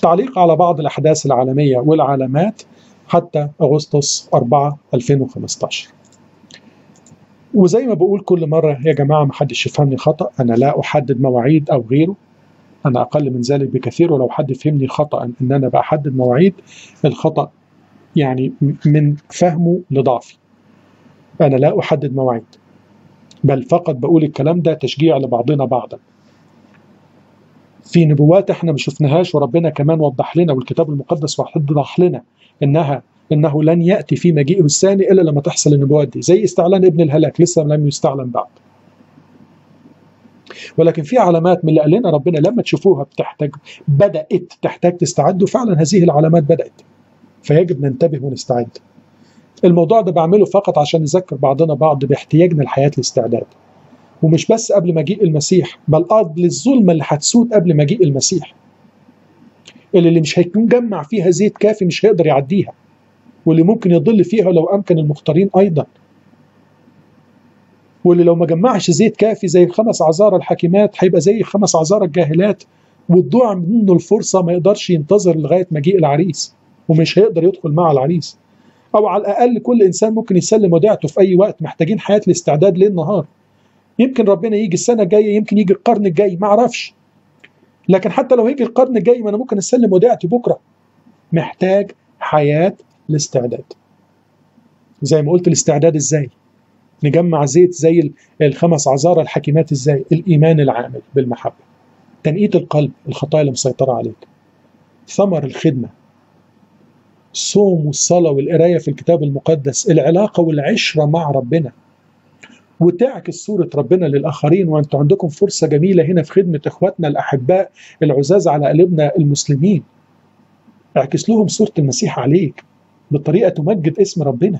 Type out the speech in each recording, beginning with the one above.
تعليق على بعض الأحداث العالمية والعلامات حتى أغسطس 4 2015 وزي ما بقول كل مرة يا جماعة محدش يفهمني خطأ أنا لا أحدد مواعيد أو غيره أنا أقل من ذلك بكثير ولو حد فهمني خطأ إن أنا بحدد مواعيد الخطأ يعني من فهمه لضعفي أنا لا أحدد مواعيد بل فقط بقول الكلام ده تشجيع لبعضنا بعضا في نبوات احنا ما شفناهاش وربنا كمان وضح لنا والكتاب المقدس وضح لنا انها انه لن ياتي في مجيئه الثاني الا لما تحصل النبوات دي زي استعلان ابن الهلاك لسه لم يستعلن بعد ولكن في علامات من اللي قال لنا ربنا لما تشوفوها بتحتاج بدات تحتاج تستعدوا فعلا هذه العلامات بدات فيجب ننتبه ونستعد الموضوع ده بعمله فقط عشان نذكر بعضنا بعض باحتياجنا لحياه الاستعداد ومش بس قبل مجيء المسيح بل قبل الظلمه اللي هتسود قبل مجيء المسيح اللي, اللي مش هيكون جمع فيها زيت كافي مش هيقدر يعديها واللي ممكن يضل فيها لو امكن المختارين ايضا واللي لو ما جمعش زيت كافي زي الخمس عذارى الحاكمات هيبقى زي الخمس عذارى الجاهلات وتضيع منه الفرصه ما يقدرش ينتظر لغايه مجيء العريس ومش هيقدر يدخل مع العريس او على الاقل كل انسان ممكن يسلم وديعته في اي وقت محتاجين حياه الاستعداد ليل نهار يمكن ربنا يجي السنه الجايه يمكن يجي القرن الجاي ما اعرفش لكن حتى لو هيجي القرن الجاي ما انا ممكن اسلم وديعتي بكره محتاج حياه الاستعداد زي ما قلت الاستعداد ازاي نجمع زيت زي الخمس عذارى الحكيمات ازاي الايمان العامل بالمحبه تنقيه القلب الخطايا اللي مسيطره عليك ثمر الخدمه الصوم والصلاه والقرايه في الكتاب المقدس العلاقه والعشره مع ربنا وتعكس صورة ربنا للآخرين وأنتم عندكم فرصة جميلة هنا في خدمة إخواتنا الأحباء العزاز على قلبنا المسلمين اعكس لهم صورة المسيح عليك بطريقة تمجد اسم ربنا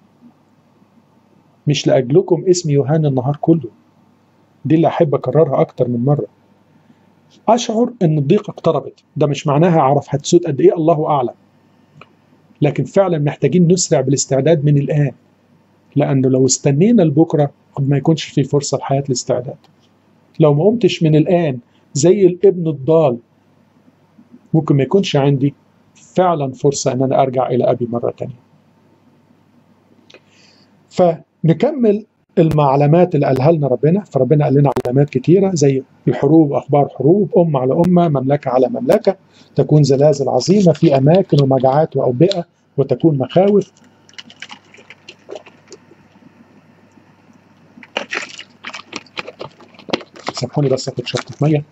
مش لأجلكم اسم يوهان النهار كله دي اللي أحب أكررها أكتر من مرة أشعر أن الضيقة اقتربت ده مش معناها أعرف هتسود قد إيه الله أعلم لكن فعلا محتاجين نسرع بالاستعداد من الآن لأنه لو استنينا لبكرة قد ما يكونش في فرصة لحياة الاستعداد لو ما قمتش من الآن زي الابن الضال ممكن ما يكونش عندي فعلا فرصة أن أنا أرجع إلى أبي مرة تانية فنكمل المعلومات اللي قالها لنا ربنا فربنا قال لنا علامات كتيرة زي الحروب أخبار حروب أمة على أمة مملكة على مملكة تكون زلازل عظيمة في أماكن ومجاعات وأوبئة وتكون مخاوف سامحوني بس اخد شطة مية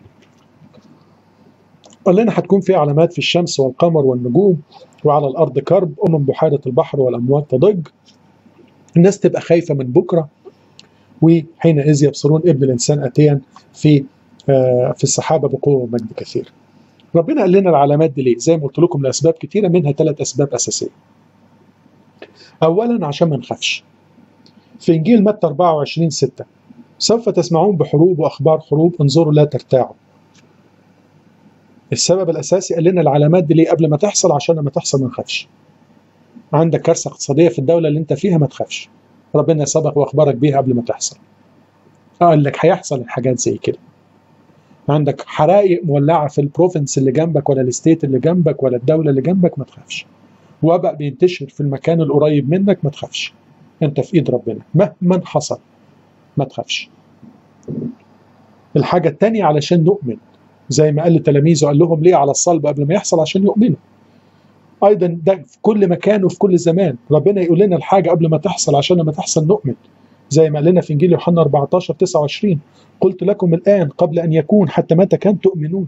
قال لنا هتكون في علامات في الشمس والقمر والنجوم وعلى الأرض كرب أمم بحيرة البحر والأمواج تضج الناس تبقى خايفة من بكرة وحينئذ يبصرون ابن الإنسان أتيا في آه في السحابة بقوة ومجد كثير ربنا قال لنا العلامات دي ليه؟ زي ما قلت لكم لأسباب كثيرة منها ثلاث أسباب أساسية أولا عشان ما نخافش في إنجيل متى 24 6 سوف تسمعون بحروب واخبار حروب انظروا لا ترتاعوا السبب الاساسي قال لنا العلامات دي ليه قبل ما تحصل عشان لما تحصل ما نخافش عندك كارثه اقتصاديه في الدوله اللي انت فيها ما تخافش ربنا سبق واخبرك بيها قبل ما تحصل قال لك هيحصل الحاجات زي كده عندك حرائق مولعه في البروفنس اللي جنبك ولا الستيت اللي جنبك ولا الدوله اللي جنبك ما تخافش وباء بينتشر في المكان القريب منك ما تخافش انت في ايد ربنا مهما حصل ما تخافش الحاجة التانية علشان نؤمن زي ما قال لتلاميذه قال لهم ليه على الصلب قبل ما يحصل عشان يؤمنوا أيضا ده في كل مكان وفي كل زمان ربنا يقول لنا الحاجة قبل ما تحصل عشان لما تحصل نؤمن زي ما قال لنا في إنجيل يوحنا 14 29 قلت لكم الآن قبل أن يكون حتى متى كان تؤمنون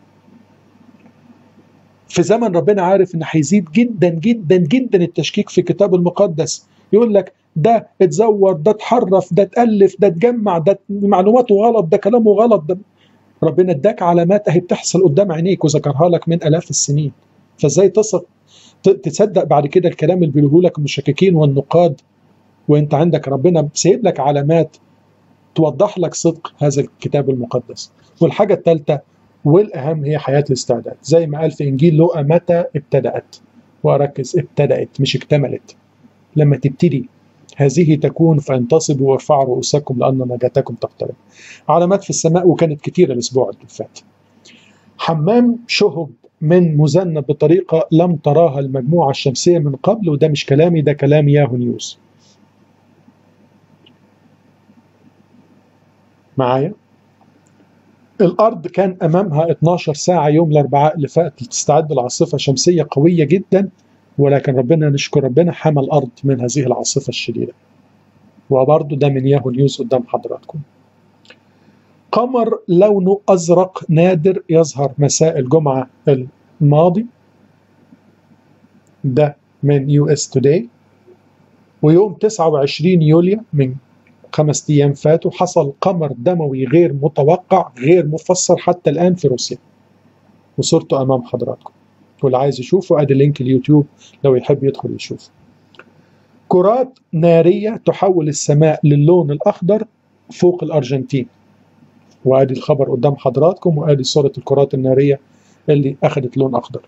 في زمن ربنا عارف ان هيزيد جدا جدا جدا التشكيك في الكتاب المقدس يقول لك ده اتزور ده اتحرف ده اتألف ده اتجمع ده معلوماته غلط ده كلامه غلط ده ربنا اداك علامات اهي بتحصل قدام عينيك وذكرها لك من الاف السنين فازاي تثق تصدق بعد كده الكلام اللي بيقوله لك المشككين والنقاد وانت عندك ربنا سايب لك علامات توضح لك صدق هذا الكتاب المقدس والحاجه الثالثه والاهم هي حياه الاستعداد زي ما قال في انجيل لوقا متى ابتدات واركز ابتدات مش اكتملت لما تبتدي هذه تكون فانتصبوا وارفعوا رؤوسكم لان نجاتكم تقترب علامات في السماء وكانت كثيره الاسبوع اللي فات حمام شهب من مذنب بطريقة لم تراها المجموعة الشمسية من قبل وده مش كلامي ده كلام ياهو نيوز معايا الأرض كان أمامها 12 ساعة يوم الأربعاء اللي فات تستعد لعاصفة شمسية قوية جدا ولكن ربنا نشكر ربنا حمى الأرض من هذه العاصفة الشديدة وبرضه ده من ياهو نيوز قدام حضراتكم قمر لونه أزرق نادر يظهر مساء الجمعة الماضي ده من يو اس توداي ويوم 29 يوليو من خمس أيام فاتوا حصل قمر دموي غير متوقع غير مفسر حتى الآن في روسيا وصورته أمام حضراتكم واللي عايز يشوفه ادي لينك اليوتيوب لو يحب يدخل يشوف كرات نارية تحول السماء للون الأخضر فوق الأرجنتين وادي الخبر قدام حضراتكم وادي صورة الكرات النارية اللي أخذت لون أخضر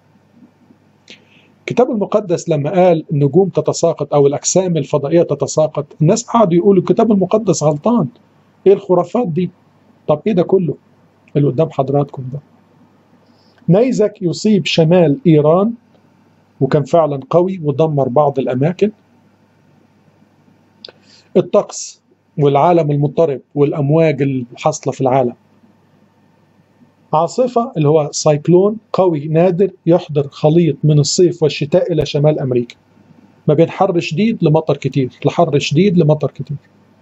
الكتاب المقدس لما قال النجوم تتساقط أو الأجسام الفضائية تتساقط الناس قعدوا يقولوا الكتاب المقدس غلطان إيه الخرافات دي طب إيه ده كله اللي قدام حضراتكم ده نيزك يصيب شمال إيران وكان فعلا قوي ودمر بعض الأماكن الطقس والعالم المضطرب والأمواج الحاصلة في العالم عاصفة اللي هو سايكلون قوي نادر يحضر خليط من الصيف والشتاء إلى شمال أمريكا ما بين حر شديد لمطر كتير لحر شديد لمطر كتير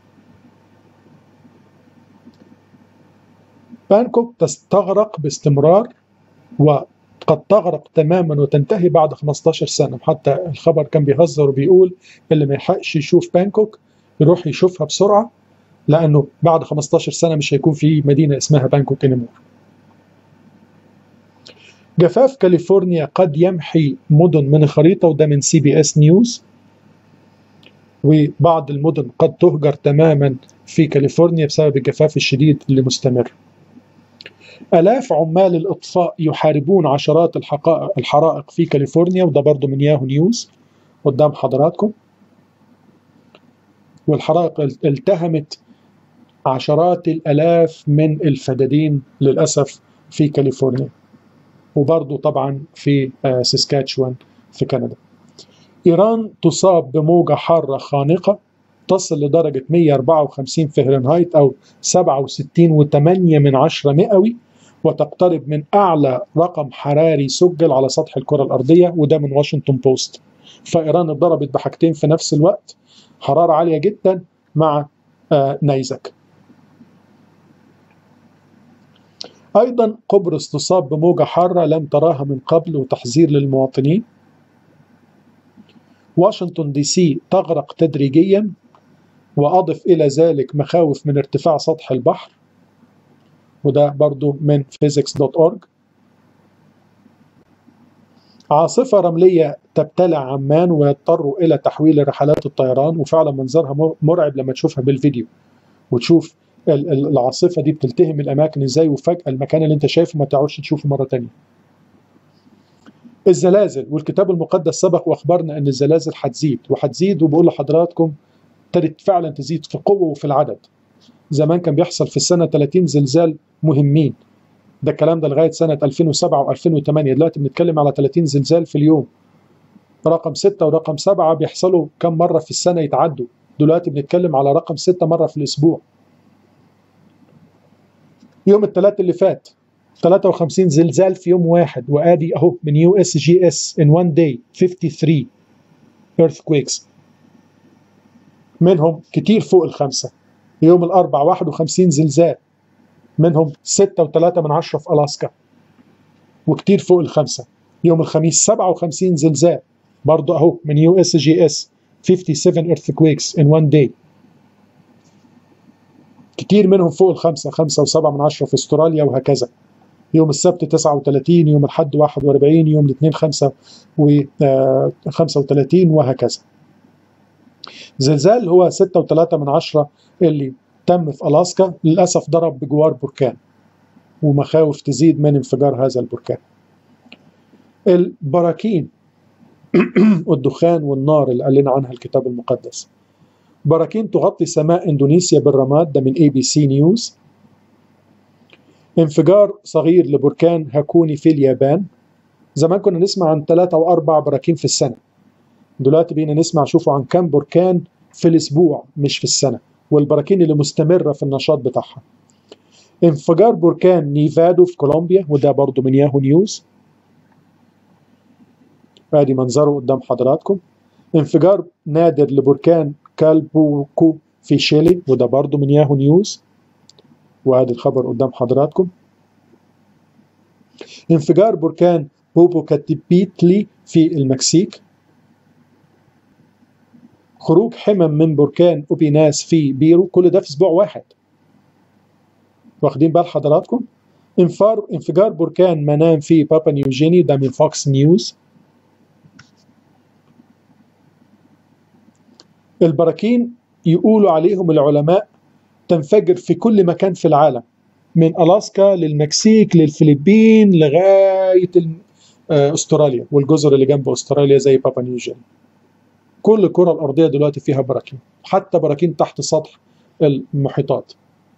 بانكوك تستغرق باستمرار وقد تغرق تماما وتنتهي بعد 15 سنة حتى الخبر كان بيهزر وبيقول اللي ما يحقش يشوف بانكوك يروح يشوفها بسرعة لأنه بعد 15 سنة مش هيكون في مدينة اسمها بانكوك انيمور جفاف كاليفورنيا قد يمحي مدن من الخريطة وده من سي بي اس نيوز وبعض المدن قد تهجر تماما في كاليفورنيا بسبب الجفاف الشديد اللي مستمر آلاف عمال الإطفاء يحاربون عشرات الحقائق الحرائق في كاليفورنيا وده برضه من ياهو نيوز قدام حضراتكم والحرائق التهمت عشرات الآلاف من الفدادين للأسف في كاليفورنيا وبرضه طبعا في ساسكاتشوان في كندا إيران تصاب بموجة حارة خانقة تصل لدرجة 154 فهرنهايت أو 67.8 من عشرة مئوي وتقترب من أعلى رقم حراري سجل على سطح الكرة الأرضية وده من واشنطن بوست فإيران اتضربت بحاجتين في نفس الوقت حرارة عالية جدا مع آه نيزك أيضا قبرص تصاب بموجة حارة لم تراها من قبل وتحذير للمواطنين واشنطن دي سي تغرق تدريجيا وأضف إلى ذلك مخاوف من ارتفاع سطح البحر وده برضو من physics.org عاصفة رملية تبتلع عمان ويضطروا إلى تحويل رحلات الطيران وفعلا منظرها مرعب لما تشوفها بالفيديو وتشوف العاصفة دي بتلتهم الأماكن إزاي وفجأة المكان اللي أنت شايفه ما تعودش تشوفه مرة تانية الزلازل والكتاب المقدس سبق واخبرنا ان الزلازل هتزيد وهتزيد وبقول لحضراتكم ابتدت فعلا تزيد في قوه وفي العدد زمان كان بيحصل في السنه 30 زلزال مهمين ده الكلام ده لغايه سنه 2007 و2008 دلوقتي بنتكلم على 30 زلزال في اليوم رقم 6 ورقم 7 بيحصلوا كم مره في السنه يتعدوا دلوقتي بنتكلم على رقم 6 مره في الاسبوع يوم الثلاث اللي فات 53 زلزال في يوم واحد وادي اهو من يو اس جي اس in one day 53 earthquakes منهم كتير فوق الخمسة يوم الأربع 51 زلزال منهم 6.3 من عشرة في ألاسكا وكتير فوق الخمسة يوم الخميس 57 زلزال برضه أهو من يو اس جي اس 57 earthquakes in one day كتير منهم فوق الخمسة خمسة وسبعة من عشرة في استراليا وهكذا يوم السبت 39 يوم الحد 41 يوم الاثنين 5 و 35 وهكذا زلزال هو 6.3 من عشرة اللي تم في ألاسكا للأسف ضرب بجوار بركان ومخاوف تزيد من انفجار هذا البركان البراكين والدخان والنار اللي قال لنا عنها الكتاب المقدس براكين تغطي سماء اندونيسيا بالرماد ده من اي بي سي نيوز انفجار صغير لبركان هاكوني في اليابان زمان كنا نسمع عن ثلاثة وأربع براكين في السنة دلوقتي بقينا نسمع شوفوا عن كم بركان في الأسبوع مش في السنة والبراكين اللي مستمرة في النشاط بتاعها انفجار بركان نيفادو في كولومبيا وده برضو من ياهو نيوز ادي منظره قدام حضراتكم انفجار نادر لبركان كالبوكو في شيلي وده برضو من ياهو نيوز وادي الخبر قدام حضراتكم انفجار بركان بوبوكاتيبيتلي في المكسيك خروج حمم من بركان اوبيناس في بيرو كل ده في اسبوع واحد واخدين بال حضراتكم انفار انفجار بركان منام في بابا نيوجيني ده من فوكس نيوز البراكين يقولوا عليهم العلماء تنفجر في كل مكان في العالم من ألاسكا للمكسيك للفلبين لغاية أستراليا والجزر اللي جنب أستراليا زي بابا نيوجيني كل الكرة الأرضية دلوقتي فيها براكين حتى براكين تحت سطح المحيطات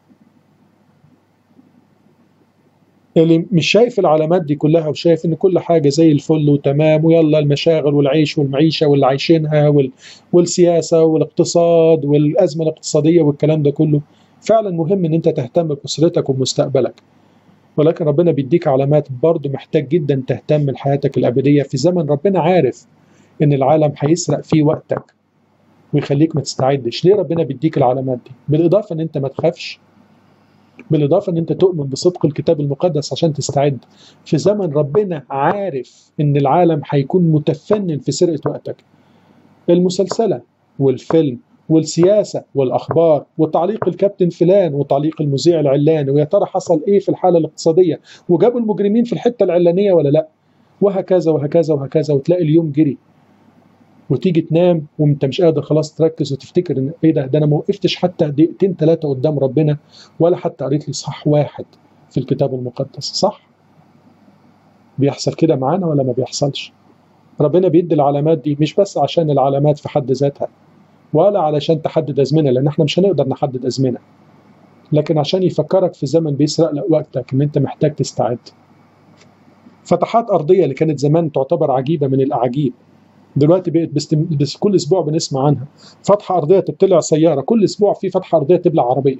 اللي مش شايف العلامات دي كلها وشايف ان كل حاجه زي الفل وتمام ويلا المشاغل والعيش والمعيشه واللي عايشينها وال... والسياسه والاقتصاد والازمه الاقتصاديه والكلام ده كله فعلا مهم ان انت تهتم باسرتك ومستقبلك ولكن ربنا بيديك علامات برضه محتاج جدا تهتم بحياتك الابديه في زمن ربنا عارف ان العالم هيسرق فيه وقتك ويخليك ما تستعدش ليه ربنا بيديك العلامات دي بالاضافه ان انت ما تخافش بالإضافة أن أنت تؤمن بصدق الكتاب المقدس عشان تستعد في زمن ربنا عارف أن العالم هيكون متفنن في سرقة وقتك المسلسلة والفيلم والسياسة والأخبار وتعليق الكابتن فلان وتعليق المذيع العلاني ويا ترى حصل إيه في الحالة الاقتصادية وجابوا المجرمين في الحتة العلانية ولا لأ وهكذا وهكذا وهكذا وتلاقي اليوم جري وتيجي تنام وانت مش قادر خلاص تركز وتفتكر ان ايه ده ده انا ما وقفتش حتى دقيقتين ثلاثه قدام ربنا ولا حتى قريت لي صح واحد في الكتاب المقدس صح؟ بيحصل كده معانا ولا ما بيحصلش؟ ربنا بيدي العلامات دي مش بس عشان العلامات في حد ذاتها ولا علشان تحدد ازمنه لان احنا مش هنقدر نحدد ازمنه لكن عشان يفكرك في زمن بيسرق لك وقتك ان انت محتاج تستعد فتحات ارضيه اللي كانت زمان تعتبر عجيبه من الاعاجيب دلوقتي بقت بستم... بس كل اسبوع بنسمع عنها فتحه ارضيه تبتلع سياره كل اسبوع في فتحه ارضيه تبلع عربيه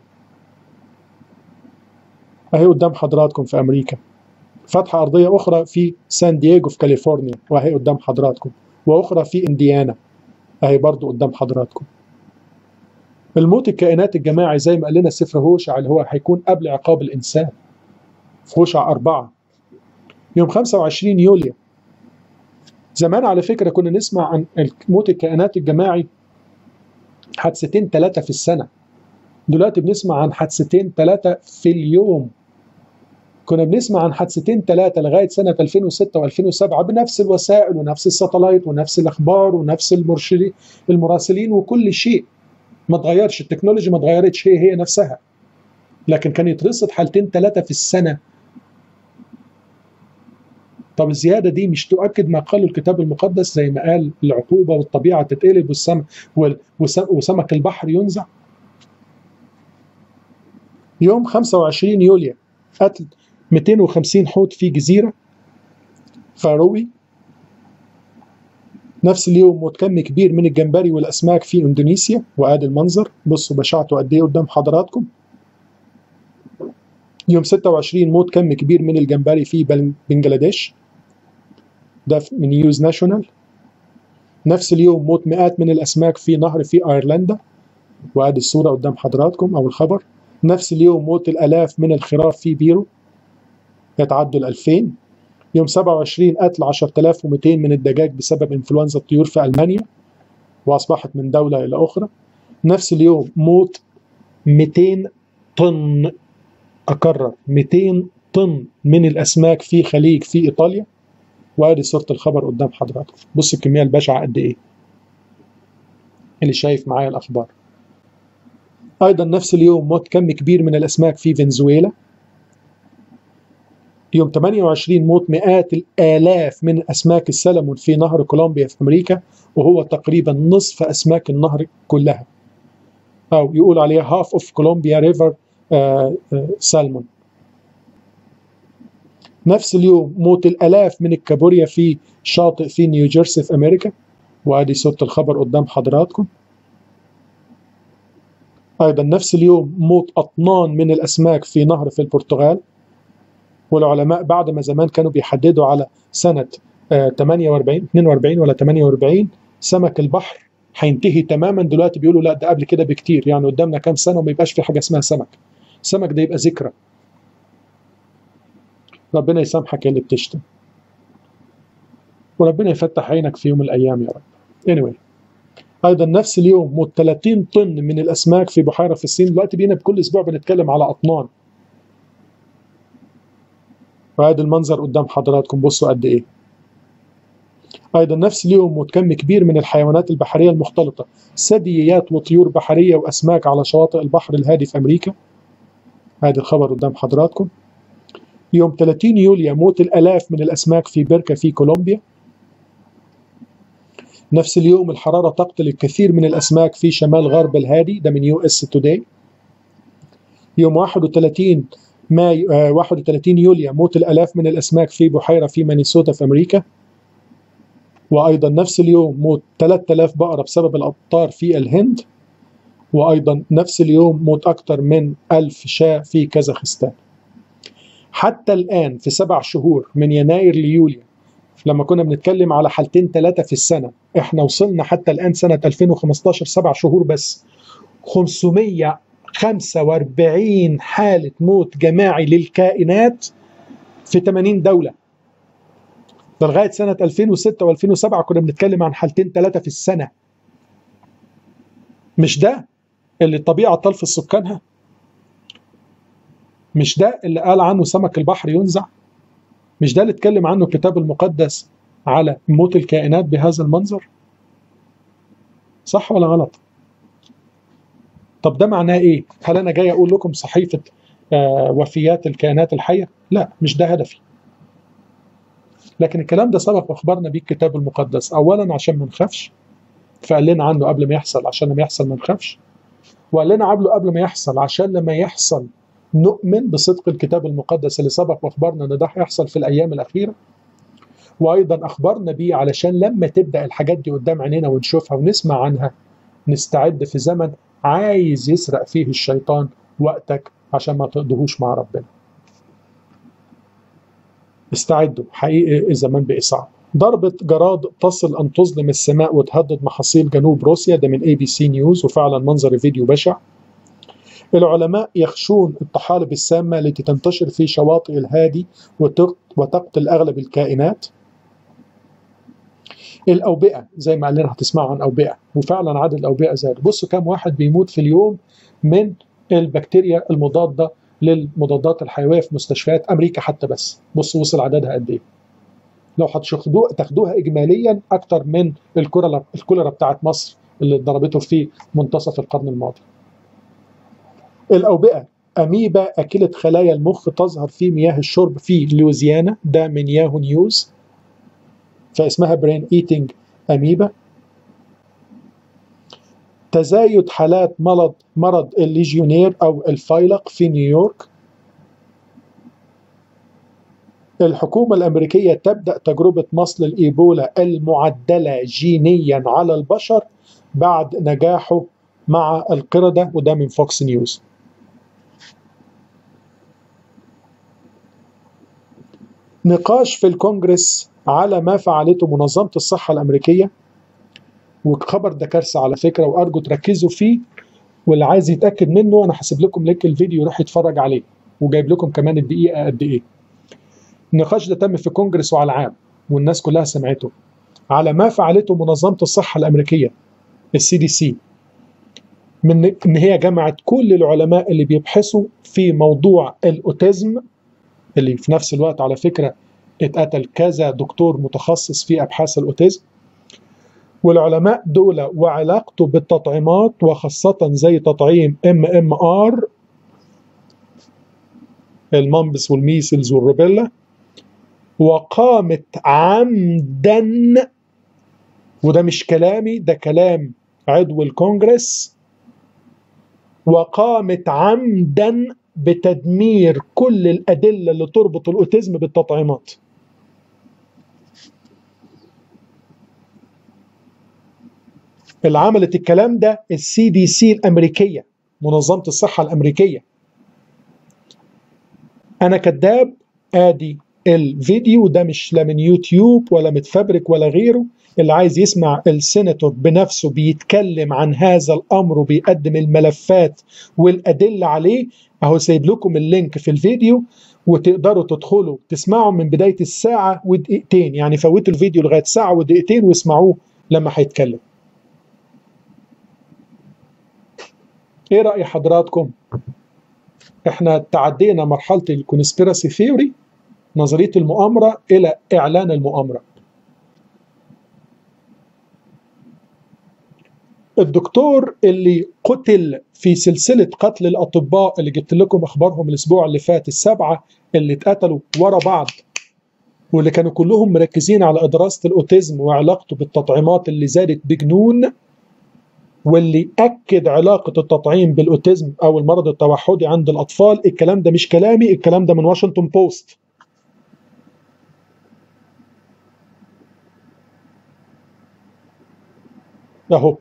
اهي قدام حضراتكم في امريكا فتحه ارضيه اخرى في سان دييغو في كاليفورنيا واهي قدام حضراتكم واخرى في انديانا اهي برضو قدام حضراتكم الموت الكائنات الجماعي زي ما قال لنا سفر هوشع اللي هو هيكون قبل عقاب الانسان في هوشع أربعة يوم 25 يوليو زمان على فكرة كنا نسمع عن موت الكائنات الجماعي حادثتين ثلاثة في السنة دلوقتي بنسمع عن حادثتين ثلاثة في اليوم كنا بنسمع عن حادثتين ثلاثة لغاية سنة 2006 و2007 بنفس الوسائل ونفس الساتلايت ونفس الأخبار ونفس المرشدين المراسلين وكل شيء ما تغيرش التكنولوجيا ما اتغيرتش هي هي نفسها لكن كان يترصد حالتين ثلاثة في السنة طب الزيادة دي مش تؤكد ما قاله الكتاب المقدس زي ما قال العقوبة والطبيعة تتقلب والسم وسمك البحر ينزع يوم 25 يوليو قتل 250 حوت في جزيرة فاروي نفس اليوم موت كم كبير من الجمبري والأسماك في إندونيسيا وآدي المنظر بصوا بشاعته قد إيه قدام حضراتكم يوم 26 موت كم كبير من الجمبري في بنجلاديش ده من نيوز ناشونال نفس اليوم موت مئات من الأسماك في نهر في أيرلندا وادي الصورة قدام حضراتكم أو الخبر نفس اليوم موت الآلاف من الخراف في بيرو يتعدوا ال 2000 يوم 27 قتل 10200 من الدجاج بسبب انفلونزا الطيور في ألمانيا وأصبحت من دولة إلى أخرى نفس اليوم موت 200 طن أكرر 200 طن من الأسماك في خليج في إيطاليا وادي صورة الخبر قدام حضراتكم بص الكمية البشعة قد إيه اللي شايف معايا الأخبار أيضا نفس اليوم موت كم كبير من الأسماك في فنزويلا يوم 28 موت مئات الآلاف من أسماك السلمون في نهر كولومبيا في أمريكا وهو تقريبا نصف أسماك النهر كلها أو يقول عليها half of Columbia River uh, uh, salmon نفس اليوم موت الآلاف من الكابوريا في شاطئ في نيوجيرسي في أمريكا وادي صورة الخبر قدام حضراتكم أيضا نفس اليوم موت أطنان من الأسماك في نهر في البرتغال والعلماء بعد ما زمان كانوا بيحددوا على سنة 48 42 ولا 48 سمك البحر هينتهي تماما دلوقتي بيقولوا لا ده قبل كده بكتير يعني قدامنا كام سنة وما يبقاش في حاجة اسمها سمك سمك ده يبقى ذكرى ربنا يسامحك اللي بتشتم وربنا يفتح عينك في يوم من الأيام يا رب anyway ايضا نفس اليوم موت 30 طن من الاسماك في بحيره في الصين دلوقتي بينا بكل اسبوع بنتكلم على اطنان وهذا المنظر قدام حضراتكم بصوا قد ايه ايضا نفس اليوم موت كم كبير من الحيوانات البحريه المختلطه ثدييات وطيور بحريه واسماك على شواطئ البحر الهادي في امريكا هذا الخبر قدام حضراتكم يوم 30 يوليو موت الالاف من الاسماك في بركه في كولومبيا نفس اليوم الحرارة تقتل الكثير من الأسماك في شمال غرب الهادي ده من يو اس توداي يوم 31 ماي آه 31 يوليو موت الآلاف من الأسماك في بحيرة في مانيسوتا في أمريكا وأيضا نفس اليوم موت 3000 بقرة بسبب الأمطار في الهند وأيضا نفس اليوم موت أكثر من 1000 شاة في كازاخستان حتى الآن في سبع شهور من يناير ليوليو لما كنا بنتكلم على حالتين ثلاثة في السنة احنا وصلنا حتى الآن سنة 2015 سبع شهور بس 545 حالة موت جماعي للكائنات في 80 دولة ده لغاية سنة 2006 و2007 كنا بنتكلم عن حالتين ثلاثة في السنة مش ده اللي الطبيعة تلفظ سكانها مش ده اللي قال عنه سمك البحر ينزع مش ده اللي اتكلم عنه الكتاب المقدس على موت الكائنات بهذا المنظر صح ولا غلط طب ده معناه ايه هل انا جاي اقول لكم صحيفة آه وفيات الكائنات الحية لا مش ده هدفي لكن الكلام ده سبق واخبرنا بيه الكتاب المقدس اولا عشان ما نخافش فقال لنا عنه قبل ما يحصل عشان لما يحصل ما نخافش وقال لنا قبله قبل ما يحصل عشان لما يحصل نؤمن بصدق الكتاب المقدس اللي سبق واخبرنا ان ده هيحصل في الايام الاخيره وايضا اخبرنا بيه علشان لما تبدا الحاجات دي قدام عينينا ونشوفها ونسمع عنها نستعد في زمن عايز يسرق فيه الشيطان وقتك عشان ما تقضيهوش مع ربنا استعدوا حقيقي الزمان بقى صعب ضربة جراد تصل أن تظلم السماء وتهدد محاصيل جنوب روسيا ده من اي بي سي نيوز وفعلا منظر فيديو بشع العلماء يخشون الطحالب السامة التي تنتشر في شواطئ الهادي وتقتل أغلب الكائنات الأوبئة زي ما قال لنا هتسمعوا عن أوبئة وفعلا عدد الأوبئة زاد بصوا كم واحد بيموت في اليوم من البكتيريا المضادة للمضادات الحيوية في مستشفيات أمريكا حتى بس بصوا وصل عددها قد إيه لو هتاخدوها تاخدوها إجماليا أكتر من الكوليرا الكوليرا بتاعت مصر اللي ضربته في منتصف القرن الماضي الأوبئة أميبا أكلة خلايا المخ تظهر في مياه الشرب في لوزيانا ده من ياهو نيوز فاسمها برين ايتنج أميبا تزايد حالات مرض مرض الليجيونير أو الفيلق في نيويورك الحكومة الأمريكية تبدأ تجربة مصل الإيبولا المعدلة جينيا على البشر بعد نجاحه مع القردة وده من فوكس نيوز نقاش في الكونجرس على ما فعلته منظمة الصحة الأمريكية والخبر ده كارثة على فكرة وأرجو تركزوا فيه واللي عايز يتأكد منه أنا هسيب لكم لينك الفيديو يروح يتفرج عليه وجايب لكم كمان الدقيقة قد إيه النقاش ده تم في كونجرس وعلى العام والناس كلها سمعته على ما فعلته منظمة الصحة الأمريكية السي دي سي من ان هي جمعت كل العلماء اللي بيبحثوا في موضوع الاوتيزم اللي في نفس الوقت على فكره اتقتل كذا دكتور متخصص في ابحاث الاوتيزم والعلماء دول وعلاقته بالتطعيمات وخاصة زي تطعيم ام ام ار المامبس والميسلز والروبيلا وقامت عمدا وده مش كلامي ده كلام عضو الكونجرس وقامت عمدا بتدمير كل الادله اللي تربط الاوتيزم بالتطعيمات اللي عملت الكلام ده السي دي سي الامريكيه منظمه الصحه الامريكيه انا كذاب ادي الفيديو ده مش لا من يوتيوب ولا متفبرك ولا غيره اللي عايز يسمع السيناتور بنفسه بيتكلم عن هذا الامر وبيقدم الملفات والادله عليه اهو سايب لكم اللينك في الفيديو وتقدروا تدخلوا تسمعوا من بدايه الساعه ودقيقتين يعني فوتوا الفيديو لغايه ساعه ودقيقتين واسمعوه لما هيتكلم ايه راي حضراتكم احنا تعدينا مرحله الكونسبيرسي ثيوري نظريه المؤامره الى اعلان المؤامره الدكتور اللي قتل في سلسلة قتل الأطباء اللي جبت لكم أخبارهم الأسبوع اللي فات السبعة اللي اتقتلوا ورا بعض واللي كانوا كلهم مركزين على دراسة الأوتيزم وعلاقته بالتطعيمات اللي زادت بجنون واللي أكد علاقة التطعيم بالأوتيزم أو المرض التوحدي عند الأطفال الكلام ده مش كلامي الكلام ده من واشنطن بوست أهو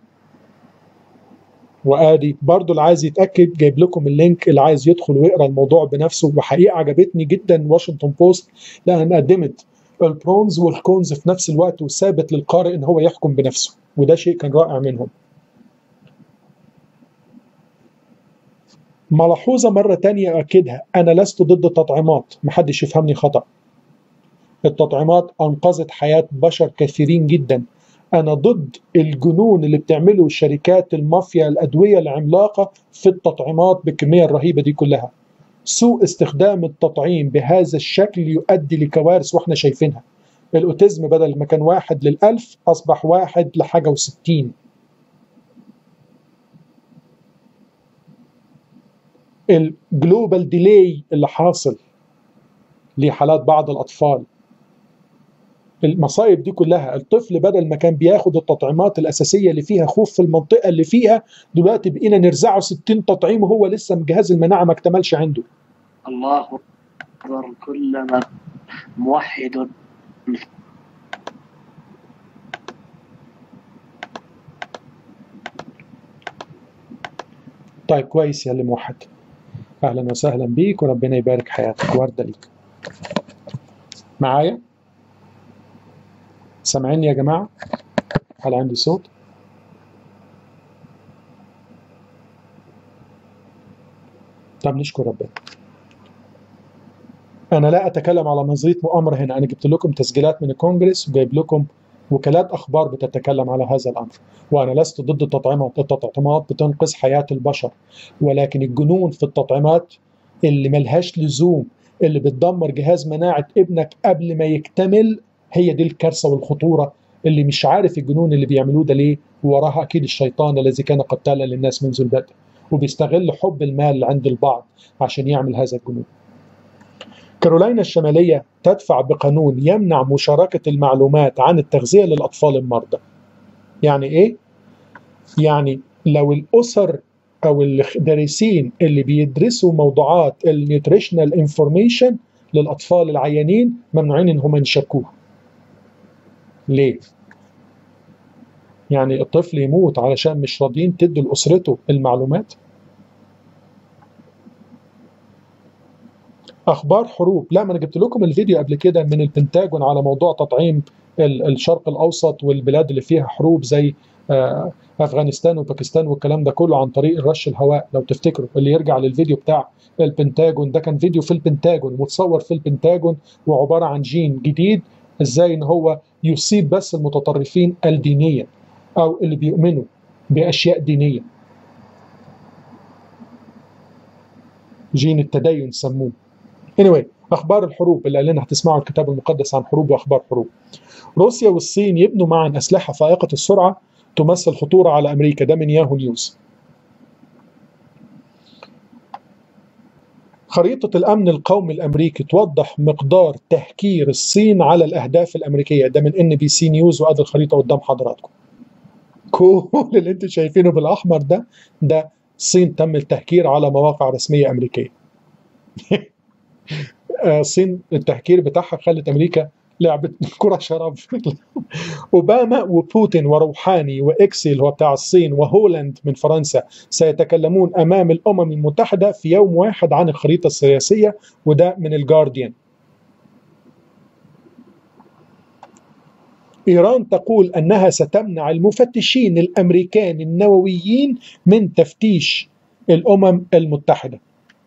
وادي برضو اللي عايز يتاكد جايب لكم اللينك اللي عايز يدخل ويقرا الموضوع بنفسه وحقيقه عجبتني جدا واشنطن بوست لانها قدمت البرونز والكونز في نفس الوقت وثابت للقارئ ان هو يحكم بنفسه وده شيء كان رائع منهم ملحوظة مرة تانية أكدها أنا لست ضد التطعيمات محدش يفهمني خطأ التطعيمات أنقذت حياة بشر كثيرين جدا أنا ضد الجنون اللي بتعمله شركات المافيا الأدوية العملاقة في التطعيمات بالكمية الرهيبة دي كلها سوء استخدام التطعيم بهذا الشكل يؤدي لكوارث واحنا شايفينها الأوتيزم بدل ما كان واحد للألف أصبح واحد لحاجة وستين الجلوبال ديلي اللي حاصل لحالات بعض الأطفال المصايب دي كلها الطفل بدل ما كان بياخد التطعيمات الأساسية اللي فيها خوف في المنطقة اللي فيها دلوقتي بقينا نرزعه 60 تطعيم وهو لسه جهاز المناعة ما اكتملش عنده الله أكبر كلما موحد طيب كويس يا اللي موحد أهلا وسهلا بيك وربنا يبارك حياتك وردة ليك معايا سامعيني يا جماعة هل عندي صوت طب نشكر ربنا أنا لا أتكلم على نظرية مؤامرة هنا أنا جبت لكم تسجيلات من الكونجرس وجايب لكم وكالات أخبار بتتكلم على هذا الأمر وأنا لست ضد التطعيمات التطعيمات بتنقذ حياة البشر ولكن الجنون في التطعيمات اللي ملهاش لزوم اللي بتدمر جهاز مناعة ابنك قبل ما يكتمل هي دي الكارثة والخطورة اللي مش عارف الجنون اللي بيعملوه ده ليه وراها أكيد الشيطان الذي كان قتالا للناس منذ البدء وبيستغل حب المال عند البعض عشان يعمل هذا الجنون كارولاينا الشمالية تدفع بقانون يمنع مشاركة المعلومات عن التغذية للأطفال المرضى يعني إيه؟ يعني لو الأسر أو الدارسين اللي بيدرسوا موضوعات النيوتريشنال انفورميشن للأطفال العيانين ممنوعين إن هم يشاركوها ليه؟ يعني الطفل يموت علشان مش راضيين تدوا لأسرته المعلومات؟ اخبار حروب لا ما انا جبت لكم الفيديو قبل كده من البنتاجون على موضوع تطعيم الشرق الاوسط والبلاد اللي فيها حروب زي افغانستان وباكستان والكلام ده كله عن طريق الرش الهواء لو تفتكروا اللي يرجع للفيديو بتاع البنتاجون ده كان فيديو في البنتاجون متصور في البنتاجون وعباره عن جين جديد ازاي ان هو يصيب بس المتطرفين الدينيا او اللي بيؤمنوا باشياء دينيه جين التدين سموه anyway اخبار الحروب اللي قال لنا هتسمعوا الكتاب المقدس عن حروب واخبار حروب روسيا والصين يبنوا معا اسلحه فائقه السرعه تمثل خطوره على امريكا ده من ياهو نيوز خريطة الأمن القومي الأمريكي توضح مقدار تهكير الصين على الأهداف الأمريكية ده من ان بي سي نيوز وأدي الخريطة قدام حضراتكم كل اللي انتم شايفينه بالأحمر ده ده الصين تم التهكير على مواقع رسمية أمريكية آه، الصين التهكير بتاعها خلت امريكا لعبت كرة شراب اوباما وبوتين وروحاني واكسي اللي هو بتاع الصين وهولاند من فرنسا سيتكلمون امام الامم المتحده في يوم واحد عن الخريطه السياسيه وده من الجارديان إيران تقول أنها ستمنع المفتشين الأمريكان النوويين من تفتيش الأمم المتحدة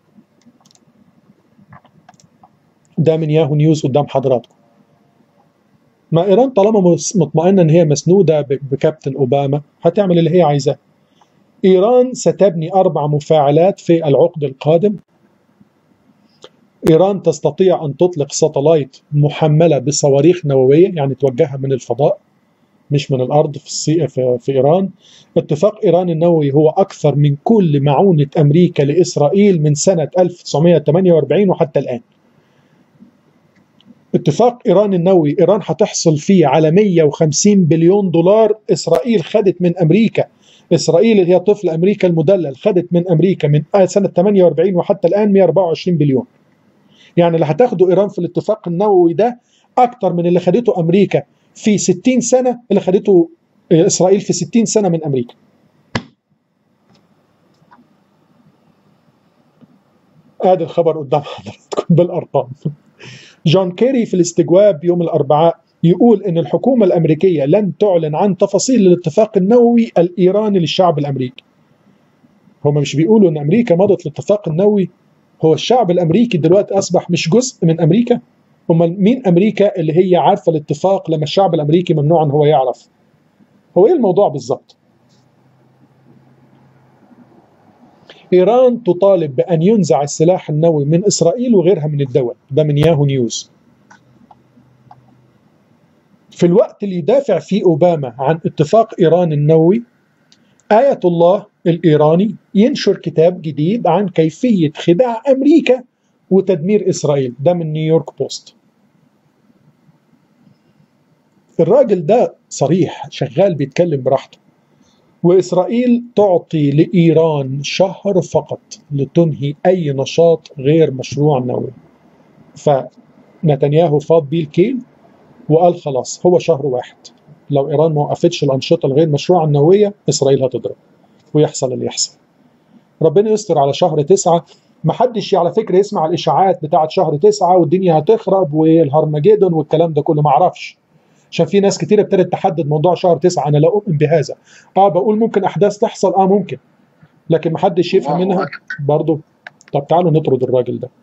ده من ياهو نيوز قدام حضراتكم ما إيران طالما مس- مطمئنة أن هي مسنودة ب- بكابتن أوباما هتعمل اللي هي عايزاه إيران ستبني أربع مفاعلات في العقد القادم إيران تستطيع أن تطلق ساتلايت محملة بصواريخ نووية يعني توجهها من الفضاء مش من الأرض في, الصي... في... في إيران اتفاق إيران النووي هو أكثر من كل معونة أمريكا لإسرائيل من سنة 1948 وحتى الآن اتفاق إيران النووي إيران هتحصل فيه على 150 بليون دولار إسرائيل خدت من أمريكا إسرائيل اللي هي طفل أمريكا المدلل خدت من أمريكا من سنة 48 وحتى الآن 124 بليون يعني اللي هتاخده ايران في الاتفاق النووي ده اكتر من اللي خدته امريكا في 60 سنه اللي خدته اسرائيل في 60 سنه من امريكا ادي الخبر قدام حضراتكم بالارقام جون كيري في الاستجواب يوم الاربعاء يقول ان الحكومه الامريكيه لن تعلن عن تفاصيل الاتفاق النووي الايراني للشعب الامريكي هم مش بيقولوا ان امريكا مضت الاتفاق النووي هو الشعب الامريكي دلوقتي اصبح مش جزء من امريكا امال مين امريكا اللي هي عارفه الاتفاق لما الشعب الامريكي ممنوع ان هو يعرف هو ايه الموضوع بالظبط ايران تطالب بان ينزع السلاح النووي من اسرائيل وغيرها من الدول ده من ياهو نيوز في الوقت اللي يدافع فيه اوباما عن اتفاق ايران النووي آية الله الإيراني ينشر كتاب جديد عن كيفية خداع أمريكا وتدمير إسرائيل ده من نيويورك بوست الراجل ده صريح شغال بيتكلم براحته وإسرائيل تعطي لإيران شهر فقط لتنهي أي نشاط غير مشروع نووي فنتنياهو فاض بيه الكيل وقال خلاص هو شهر واحد لو ايران ما وقفتش الانشطه الغير مشروعه النوويه اسرائيل هتضرب ويحصل اللي يحصل. ربنا يستر على شهر تسعه ما حدش على فكره يسمع الاشاعات بتاعه شهر تسعه والدنيا هتخرب والهرمجيدون والكلام ده كله ما اعرفش. عشان في ناس كتير ابتدت تحدد موضوع شهر تسعه انا لا اؤمن بهذا. اه بقول ممكن احداث تحصل اه ممكن. لكن ما حدش يفهم الله منها أكبر. برضه طب تعالوا نطرد الراجل ده.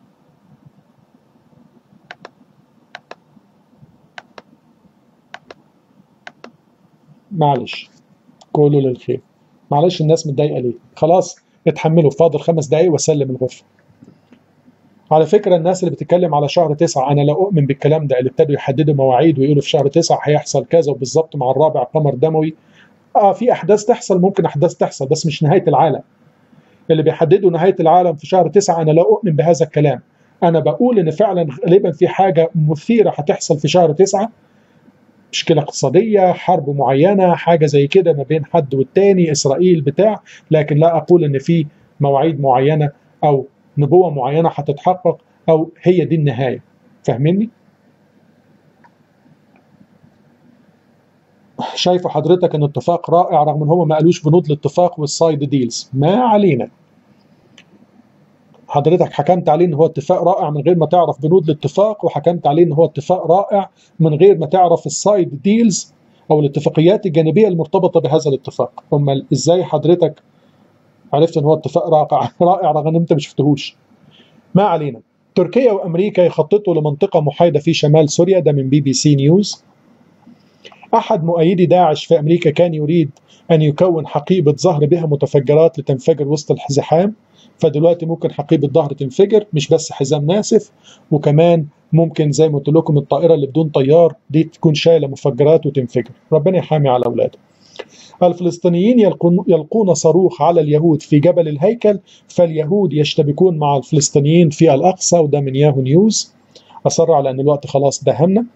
معلش كله للخير معلش الناس متضايقه ليه خلاص اتحملوا فاضل خمس دقايق وسلم الغرفه على فكره الناس اللي بتتكلم على شهر تسعة انا لا اؤمن بالكلام ده اللي ابتدوا يحددوا مواعيد ويقولوا في شهر تسعة هيحصل كذا وبالظبط مع الرابع قمر دموي اه في احداث تحصل ممكن احداث تحصل بس مش نهايه العالم اللي بيحددوا نهايه العالم في شهر تسعة انا لا اؤمن بهذا الكلام انا بقول ان فعلا غالبا في حاجه مثيره هتحصل في شهر تسعة مشكله اقتصاديه حرب معينه حاجه زي كده ما بين حد والتاني اسرائيل بتاع لكن لا اقول ان في مواعيد معينه او نبوه معينه هتتحقق او هي دي النهايه فاهميني شايفه حضرتك ان اتفاق رائع رغم ان هم ما قالوش بنود الاتفاق والسايد ديلز ما علينا حضرتك حكمت عليه ان هو اتفاق رائع من غير ما تعرف بنود الاتفاق وحكمت عليه ان هو اتفاق رائع من غير ما تعرف السايد ديلز او الاتفاقيات الجانبيه المرتبطه بهذا الاتفاق امال ازاي حضرتك عرفت ان هو اتفاق رائع رائع رغم ان انت ما شفتهوش ما علينا تركيا وامريكا يخططوا لمنطقه محايده في شمال سوريا ده من بي بي سي نيوز احد مؤيدي داعش في امريكا كان يريد ان يكون حقيبه ظهر بها متفجرات لتنفجر وسط الزحام فدلوقتي ممكن حقيبه ظهر تنفجر مش بس حزام ناسف وكمان ممكن زي ما قلت لكم الطائره اللي بدون طيار دي تكون شايله مفجرات وتنفجر ربنا يحامي على اولاده الفلسطينيين يلقون, يلقون صاروخ على اليهود في جبل الهيكل فاليهود يشتبكون مع الفلسطينيين في الاقصى وده من ياهو نيوز اصر على ان الوقت خلاص دهمنا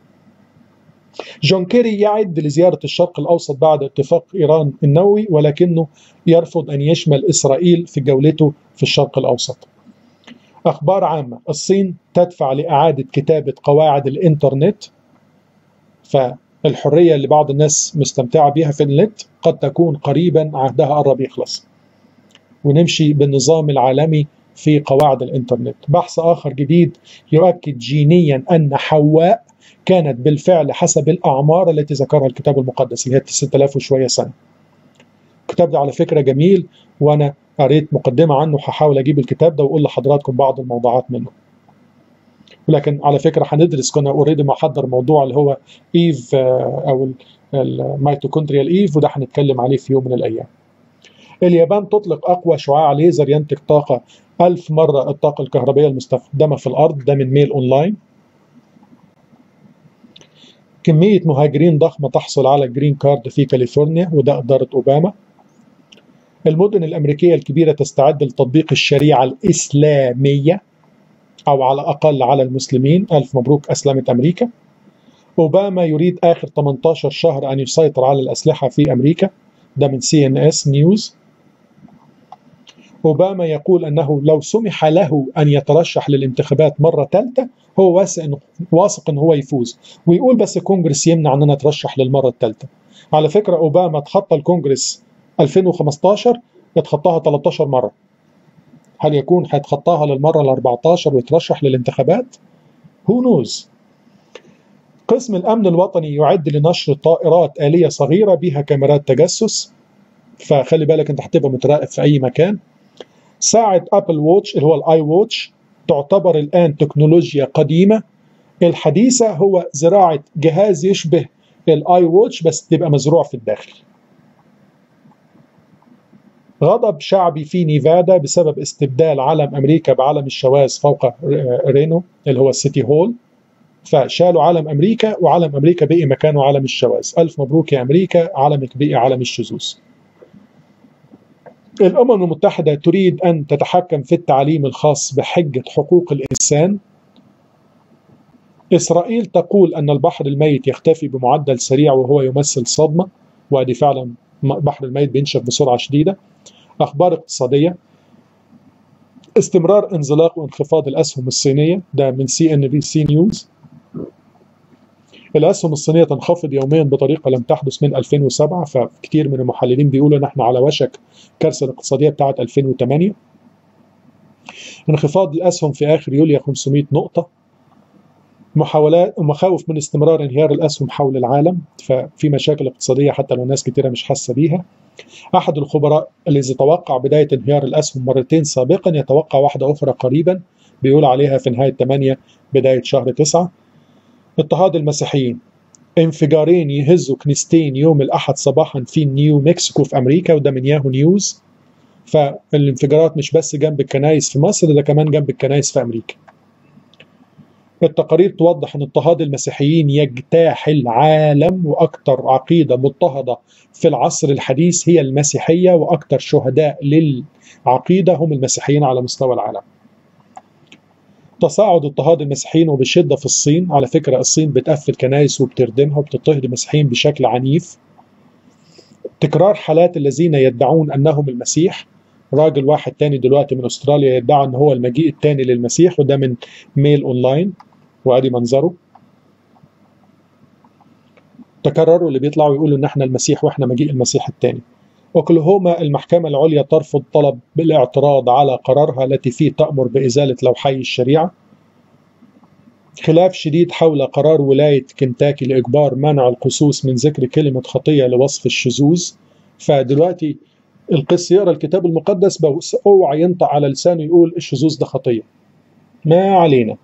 جون كيري يعد لزيارة الشرق الأوسط بعد اتفاق إيران النووي ولكنه يرفض أن يشمل إسرائيل في جولته في الشرق الأوسط أخبار عامة الصين تدفع لإعادة كتابة قواعد الإنترنت فالحرية اللي بعض الناس مستمتعة بها في النت قد تكون قريبا عهدها قرب يخلص ونمشي بالنظام العالمي في قواعد الإنترنت بحث آخر جديد يؤكد جينيا أن حواء كانت بالفعل حسب الأعمار التي ذكرها الكتاب المقدس اللي هي 6000 وشوية سنة الكتاب ده على فكرة جميل وأنا قريت مقدمة عنه هحاول أجيب الكتاب ده وأقول لحضراتكم بعض الموضوعات منه ولكن على فكرة هندرس كنا اوريدي محضر موضوع اللي هو إيف أو الميتوكوندريال إيف وده هنتكلم عليه في يوم من الأيام اليابان تطلق أقوى شعاع ليزر ينتج طاقة ألف مرة الطاقة الكهربائية المستخدمة في الأرض ده من ميل أونلاين كمية مهاجرين ضخمة تحصل على جرين كارد في كاليفورنيا وده إدارة أوباما المدن الأمريكية الكبيرة تستعد لتطبيق الشريعة الإسلامية أو على الأقل على المسلمين ألف مبروك أسلمت أمريكا أوباما يريد آخر 18 شهر أن يسيطر على الأسلحة في أمريكا ده من سي ان اس نيوز أوباما يقول أنه لو سمح له أن يترشح للانتخابات مرة ثالثة هو واثق إنه واثق إن هو يفوز ويقول بس الكونجرس يمنع أننا نترشح للمرة الثالثة على فكرة أوباما تخطى الكونجرس 2015 اتخطاها 13 مرة هل يكون هيتخطاها للمرة ال 14 ويترشح للانتخابات؟ هو نوز قسم الأمن الوطني يعد لنشر طائرات آلية صغيرة بها كاميرات تجسس فخلي بالك أنت هتبقى متراقب في أي مكان ساعة أبل ووتش اللي هو الآي ووتش تعتبر الآن تكنولوجيا قديمة الحديثة هو زراعة جهاز يشبه الآي ووتش بس تبقى مزروع في الداخل غضب شعبي في نيفادا بسبب استبدال علم أمريكا بعلم الشواذ فوق رينو اللي هو السيتي هول فشالوا علم أمريكا وعلم أمريكا بقي مكانه علم الشواذ ألف مبروك يا أمريكا علمك بقي علم الشذوذ الأمم المتحدة تريد أن تتحكم في التعليم الخاص بحجة حقوق الإنسان إسرائيل تقول أن البحر الميت يختفي بمعدل سريع وهو يمثل صدمة وادي فعلا البحر الميت بينشف بسرعة شديدة أخبار اقتصادية استمرار انزلاق وانخفاض الأسهم الصينية ده من سي ان بي سي نيوز الأسهم الصينية تنخفض يوميا بطريقة لم تحدث من 2007 فكتير من المحللين بيقولوا نحن على وشك كارثة الاقتصادية بتاعت 2008 انخفاض الأسهم في آخر يوليو 500 نقطة محاولات ومخاوف من استمرار انهيار الأسهم حول العالم ففي مشاكل اقتصادية حتى لو ناس كتيرة مش حاسة بيها أحد الخبراء الذي توقع بداية انهيار الأسهم مرتين سابقا يتوقع واحدة أخرى قريبا بيقول عليها في نهاية 8 بداية شهر 9 اضطهاد المسيحيين انفجارين يهزوا كنيستين يوم الأحد صباحا في نيو مكسيكو في أمريكا وده من ياهو نيوز فالانفجارات مش بس جنب الكنايس في مصر ده كمان جنب الكنايس في أمريكا التقارير توضح أن اضطهاد المسيحيين يجتاح العالم وأكثر عقيدة مضطهدة في العصر الحديث هي المسيحية وأكثر شهداء للعقيدة هم المسيحيين على مستوى العالم تصاعد اضطهاد المسيحيين وبشدة في الصين على فكرة الصين بتقفل كنايس وبتردمها وبتضطهد المسيحيين بشكل عنيف تكرار حالات الذين يدعون أنهم المسيح راجل واحد تاني دلوقتي من أستراليا يدعى أن هو المجيء التاني للمسيح وده من ميل أونلاين وادي منظره تكرروا اللي بيطلعوا يقولوا ان احنا المسيح واحنا مجيء المسيح الثاني اوكلاهوما المحكمة العليا ترفض طلب بالاعتراض على قرارها التي فيه تأمر بإزالة لوحي الشريعة خلاف شديد حول قرار ولاية كنتاكي لإجبار منع القصوص من ذكر كلمة خطية لوصف الشذوذ فدلوقتي القس يقرا الكتاب المقدس بس اوعى ينطق على لسانه يقول الشذوذ ده خطية ما علينا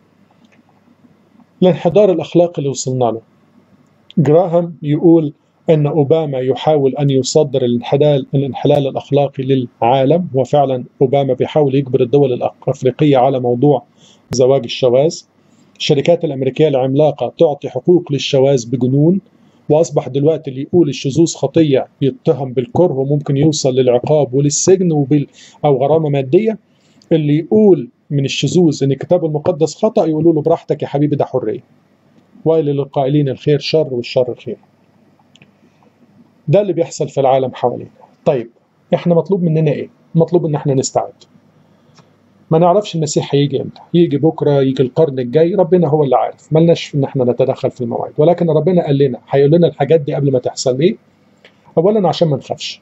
الانحدار الأخلاقي اللي وصلنا له جراهام يقول أن أوباما يحاول أن يصدر الانحلال, الانحلال الأخلاقي للعالم وفعلا أوباما بيحاول يجبر الدول الأفريقية على موضوع زواج الشواذ الشركات الأمريكية العملاقة تعطي حقوق للشواذ بجنون وأصبح دلوقتي اللي يقول الشذوذ خطية يتهم بالكره وممكن يوصل للعقاب وللسجن وبال أو غرامة مادية اللي يقول من الشذوذ ان الكتاب المقدس خطا يقولوا له براحتك يا حبيبي ده حريه ويل للقائلين الخير شر والشر خير ده اللي بيحصل في العالم حوالينا طيب احنا مطلوب مننا ايه مطلوب ان احنا نستعد ما نعرفش المسيح هيجي امتى يجي بكره يجي القرن الجاي ربنا هو اللي عارف ملناش ان احنا نتدخل في المواعيد ولكن ربنا قال لنا هيقول لنا الحاجات دي قبل ما تحصل ليه اولا عشان ما نخافش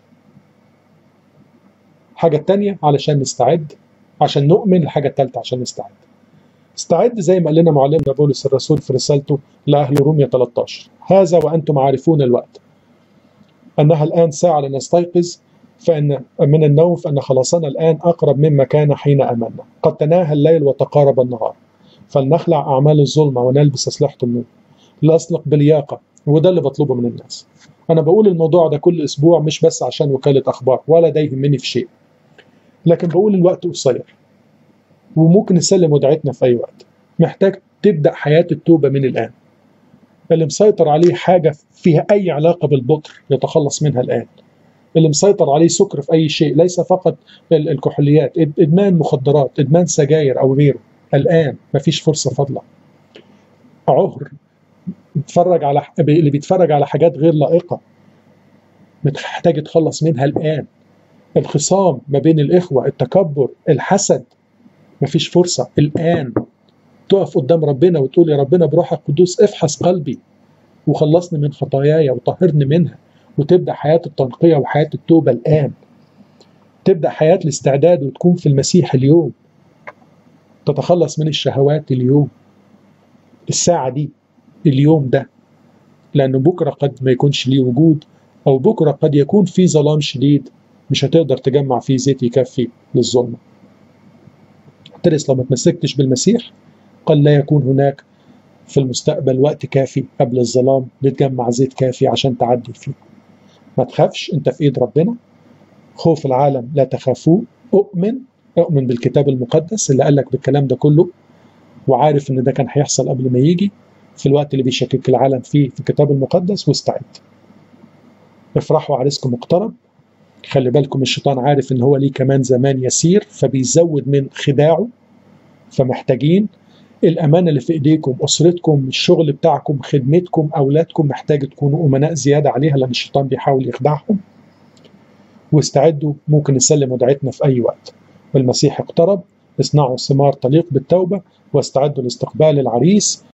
الحاجه الثانيه علشان نستعد عشان نؤمن الحاجه الثالثه عشان نستعد استعد زي ما قال لنا معلمنا بولس الرسول في رسالته لاهل روميا 13 هذا وانتم عارفون الوقت انها الان ساعه لنستيقظ فإن من النوم فإن خلاصنا الآن أقرب مما كان حين أمنا قد تناهى الليل وتقارب النهار فلنخلع أعمال الظلمة ونلبس أسلحة النور لأسلق بلياقة وده اللي بطلبه من الناس أنا بقول الموضوع ده كل أسبوع مش بس عشان وكالة أخبار ولا ده يهمني في شيء لكن بقول الوقت قصير وممكن نسلم ودعتنا في أي وقت محتاج تبدأ حياة التوبة من الآن اللي مسيطر عليه حاجة فيها أي علاقة بالبطر يتخلص منها الآن اللي مسيطر عليه سكر في اي شيء ليس فقط الكحوليات ادمان مخدرات ادمان سجاير او غيره الان مفيش فرصه فاضله عهر بيتفرج على اللي بيتفرج على حاجات غير لائقه محتاج يتخلص منها الان الخصام ما بين الاخوه التكبر الحسد مفيش فرصه الان تقف قدام ربنا وتقول يا ربنا بروحك القدوس افحص قلبي وخلصني من خطاياي وطهرني منها وتبدا حياه التنقيه وحياه التوبه الان تبدا حياه الاستعداد وتكون في المسيح اليوم تتخلص من الشهوات اليوم الساعه دي اليوم ده لان بكره قد ما يكونش ليه وجود او بكره قد يكون في ظلام شديد مش هتقدر تجمع فيه زيت يكفي للظلمه ترس لو ما تمسكتش بالمسيح قد لا يكون هناك في المستقبل وقت كافي قبل الظلام لتجمع زيت كافي عشان تعدي فيه ما تخافش انت في ايد ربنا خوف العالم لا تخافوه اؤمن اؤمن بالكتاب المقدس اللي قال لك بالكلام ده كله وعارف ان ده كان هيحصل قبل ما يجي في الوقت اللي بيشكك العالم فيه في الكتاب المقدس واستعد افرحوا عريسكم مقترب خلي بالكم الشيطان عارف ان هو ليه كمان زمان يسير فبيزود من خداعه فمحتاجين الأمانة اللي في إيديكم أسرتكم الشغل بتاعكم خدمتكم أولادكم محتاج تكونوا أمناء زيادة عليها لأن الشيطان بيحاول يخدعهم واستعدوا ممكن نسلم ودعتنا في أي وقت المسيح اقترب اصنعوا ثمار تليق بالتوبة واستعدوا لاستقبال العريس